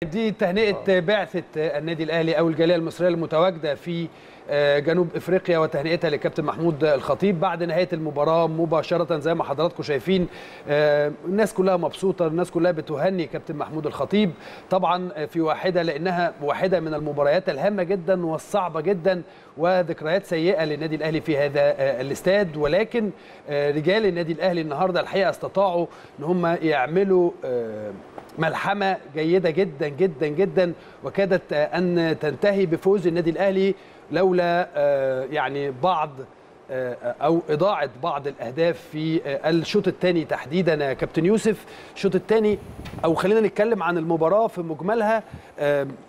دي تهنئه بعثه النادي الاهلي او الجاليه المصريه المتواجده في جنوب افريقيا وتهنئتها للكابتن محمود الخطيب بعد نهايه المباراه مباشره زي ما حضراتكم شايفين الناس كلها مبسوطه الناس كلها بتهني كابتن محمود الخطيب طبعا في واحده لانها واحده من المباريات الهامه جدا والصعبه جدا وذكريات سيئه للنادي الاهلي في هذا الاستاد ولكن رجال النادي الاهلي النهارده الحقيقه استطاعوا ان هم يعملوا ملحمه جيده جدا جدا جدا وكادت ان تنتهي بفوز النادي الاهلي لولا يعني بعض او اضاعه بعض الاهداف في الشوط الثاني تحديدا يا كابتن يوسف الشوط الثاني او خلينا نتكلم عن المباراه في مجملها